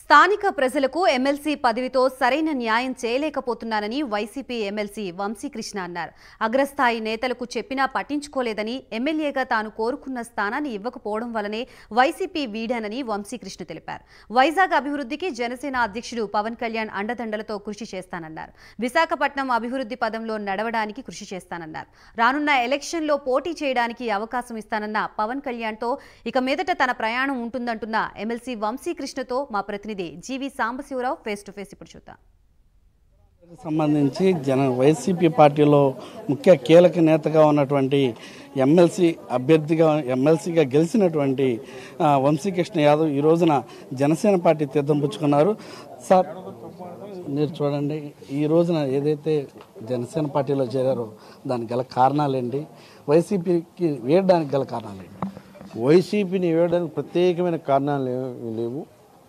స్థానిక ప్రజలకు ఎమ్మెల్సీ పదవితో సరైన న్యాయం చేయలేకపోతున్నానని వైసీపీ ఎమ్మెల్సీ వంశీకృష్ణ అన్నారు అగ్రస్థాయి నేతలకు చెప్పినా పట్టించుకోలేదని ఎమ్మెల్యేగా తాను కోరుకున్న స్థానాన్ని ఇవ్వకపోవడం వల్లనే వైసీపీ వీడానని వంశీకృష్ణ తెలిపారు వైజాగ్ అభివృద్ధికి జనసేన అధ్యక్షుడు పవన్ కళ్యాణ్ అండదండలతో కృషి చేస్తానన్నారు విశాఖపట్నం అభివృద్ధి పదంలో నడవడానికి కృషి చేస్తానన్నారు రానున్న ఎలక్షన్లో పోటీ చేయడానికి అవకాశం ఇస్తానన్న పవన్ కళ్యాణ్తో ఇక మీదట తన ప్రయాణం ఉంటుందంటున్న ఎమ్మెల్సీ వంశీకృష్ణతో మా ప్రతినిధి GV Sambasiva Rao face to face ఇప్పుడు చూద్దాం సంబంధించి జన వైసీపీ పార్టీలో ముఖ్య కీలక నేతగా ఉన్నటువంటి ఎమ్మెల్సీ అభ్యర్థిగా ఎమ్మెల్సీగా గెలిచినటువంటి ఆ, వంశీకృష్ణ యాదవ్ ఈ రోజున జనసేన పార్టీ తీర్థం పుచ్చుకున్నారు సార్ మీరు చూడండి ఈ రోజున ఏదైతే జనసేన పార్టీలో చేరారో దానికి గల కారణాలేంటి వైసీపీకి వేయడానికి గల కారణాలేంటి వైసీపీని ఇవ్వడానికి ప్రత్యేకమైన కారణాలు ఏమీ లేవు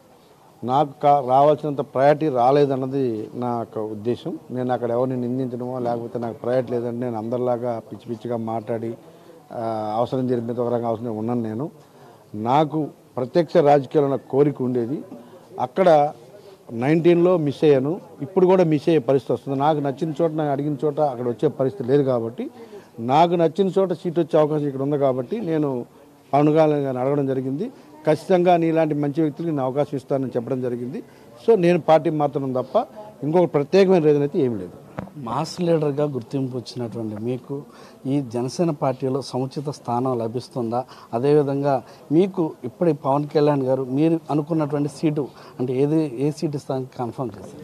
నాకు కా రావాల్సినంత ప్రయారిటీ రాలేదన్నది నా యొక్క ఉద్దేశం నేను అక్కడ ఎవరిని నిందించడమో లేకపోతే నాకు ప్రయారిటీ లేదంటే నేను అందరిలాగా పిచ్చి పిచ్చిగా మాట్లాడి ఆ, అవసరం జరిపినంత ఒక రకంగా అవసరం ఉన్నాను నేను నాకు ప్రత్యక్ష రాజకీయాల్లో నాకు కోరిక ఉండేది అక్కడ నైన్టీన్లో మిస్ అయ్యాను ఇప్పుడు కూడా మిస్ అయ్యే పరిస్థితి వస్తుంది నాకు నచ్చిన చోట నాకు అడిగిన చోట అక్కడ వచ్చే పరిస్థితి లేదు కాబట్టి నాకు నచ్చిన చోట సీట్ వచ్చే అవకాశం ఇక్కడ ఉంది కాబట్టి నేను పవన్ కళ్యాణ్ గారిని అడగడం జరిగింది ఖచ్చితంగా నీలాంటి మంచి వ్యక్తులకు నేను అవకాశం ఇస్తానని చెప్పడం జరిగింది సో నేను పార్టీ మాత్రం తప్ప ఇంకొక ప్రత్యేకమైన రీజన్ అయితే ఏమి లేదు మాస్ లీడర్గా గుర్తింపు వచ్చినటువంటి మీకు ఈ జనసేన పార్టీలో సముచిత స్థానం లభిస్తుందా అదేవిధంగా మీకు ఇప్పటి పవన్ కళ్యాణ్ గారు మీరు అనుకున్నటువంటి సీటు అంటే ఏది ఏ సీటు ఇస్తానికి కన్ఫర్మ్ చేశారు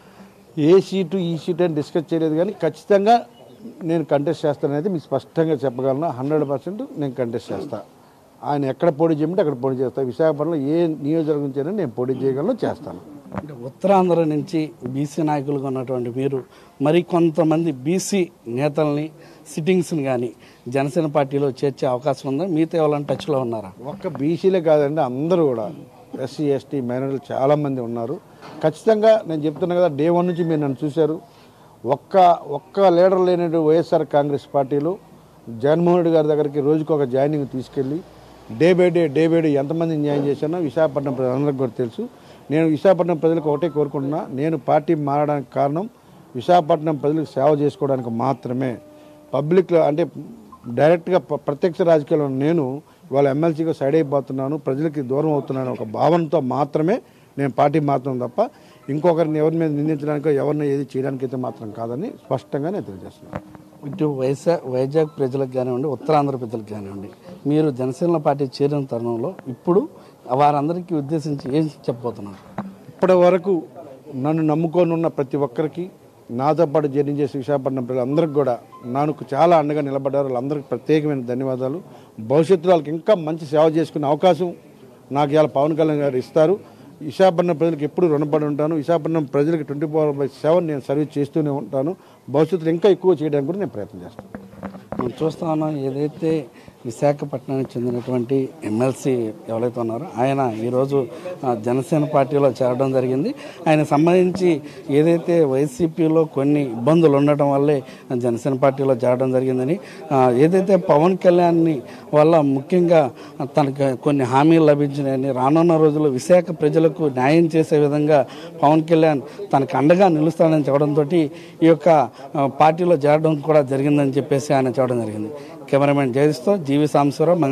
ఏ సీటు ఈ సీటు అని డిస్కస్ చేయలేదు కానీ ఖచ్చితంగా నేను కంటెస్ట్ చేస్తాననేది మీకు స్పష్టంగా చెప్పగలను హండ్రెడ్ పర్సెంట్ నేను కంటెస్ట్ చేస్తాను ఆయన ఎక్కడ పోటీ చేయమంటే అక్కడ పోటీ చేస్తాను విశాఖపట్నంలో ఏ నియోజకవర్గం నుంచి అయినా నేను పోటీ చేయగలను చేస్తాను అంటే ఉత్తరాంధ్ర నుంచి బీసీ నాయకులుగా ఉన్నటువంటి మీరు మరి కొంతమంది బీసీ నేతల్ని సిట్టింగ్స్ని కానీ జనసేన పార్టీలో చేర్చే అవకాశం ఉందా మీతో ఎవరైనా టచ్లో ఉన్నారా ఒక్క బీసీలే కాదండి అందరూ కూడా ఎస్సీ ఎస్టీ మైనారిటీలు చాలామంది ఉన్నారు ఖచ్చితంగా నేను చెప్తున్నా కదా డే వన్ నుంచి మీరు నన్ను చూశారు ఒక్క ఒక్క లీడర్ లేనటువంటి వైఎస్ఆర్ కాంగ్రెస్ పార్టీలో జగన్మోహన్ రెడ్డి గారి దగ్గరికి రోజుకు ఒక జాయినింగ్ తీసుకెళ్ళి day by day day by day ఎంతమంది న్యాయం చేశానో విశాఖపట్నం ప్రజలందరికీ కూడా తెలుసు నేను విశాఖపట్నం ప్రజలకు ఒకటే కోరుకుంటున్నా నేను పార్టీ మారడానికి కారణం విశాఖపట్నం ప్రజలకు సేవ చేసుకోవడానికి మాత్రమే పబ్లిక్లో అంటే డైరెక్ట్గా ప్ర- ప్రత్యక్ష రాజకీయాల్లో నేను వాళ్ళ ఎమ్మెల్సీగా సైడ్ అయిపోతున్నాను ప్రజలకి దూరం అవుతున్నాను ఒక భావనతో మాత్రమే నేను పార్టీ మాత్రం తప్ప ఇంకొకరిని ఎవరి మీద నిందించడానికో ఎవరిని ఏది చేయడానికి అయితే మాత్రం కాదని స్పష్టంగా నేను తెలియజేస్తున్నాను ఇటు వైజాగ్ వైజాగ్ ప్రజలకు కానివ్వండి ఉత్తరాంధ్ర ప్రజలకు కానివ్వండి మీరు జనసేన పార్టీ చేరిన తరుణంలో ఇప్పుడు వారందరికీ ఉద్దేశించి ఏం చెప్పబోతున్నారు ఇప్పటి వరకు నన్ను నమ్ముకొని ఉన్న ప్రతి ఒక్కరికి నాతో పాటు జర్నీ చేసే విశాఖపట్నం ప్రజలందరికీ కూడా నాకు చాలా అండగా నిలబడ్డారు వాళ్ళందరికీ ప్రత్యేకమైన ధన్యవాదాలు భవిష్యత్తులో వాళ్ళకి ఇంకా మంచి సేవ చేసుకునే అవకాశం నాకు ఇవాళ పవన్ కళ్యాణ్ గారు ఇస్తారు విశాఖపట్నం ప్రజలకు ఎప్పుడు రుణపడి ఉంటాను విశాఖపట్నం ప్రజలకు ట్వంటీ ఫోర్ బై సెవెన్ నేను సర్వీస్ చేస్తూనే ఉంటాను భవిష్యత్తులో ఇంకా ఎక్కువ చేయడానికి కూడా నేను ప్రయత్నం చేస్తాను మనం చూస్తా ఉన్నాం ఏదైతే విశాఖపట్నానికి చెందినటువంటి ఎమ్మెల్సీ ఎవరైతే ఉన్నారో ఆయన ఈరోజు ఆ, జనసేన పార్టీలో చేరడం జరిగింది ఆయన సంబంధించి ఏదైతే వైసీపీలో కొన్ని ఇబ్బందులు ఉండటం వల్లే జనసేన పార్టీలో చేరడం జరిగిందని ఆ, ఏదైతే పవన్ కళ్యాణ్ని వల్ల ముఖ్యంగా తనకు కొన్ని హామీలు లభించినాయని రానున్న రోజుల్లో విశాఖ ప్రజలకు న్యాయం చేసే విధంగా పవన్ కళ్యాణ్ తనకు అండగా నిలుస్తానని చెప్పడంతో ఈ యొక్క ఆ, పార్టీలో చేరడం కూడా జరిగిందని చెప్పేసి ఆయన చెప్పడం జరిగింది కెమెరామెన్ జయస్తో జీవి సాంబశివరావు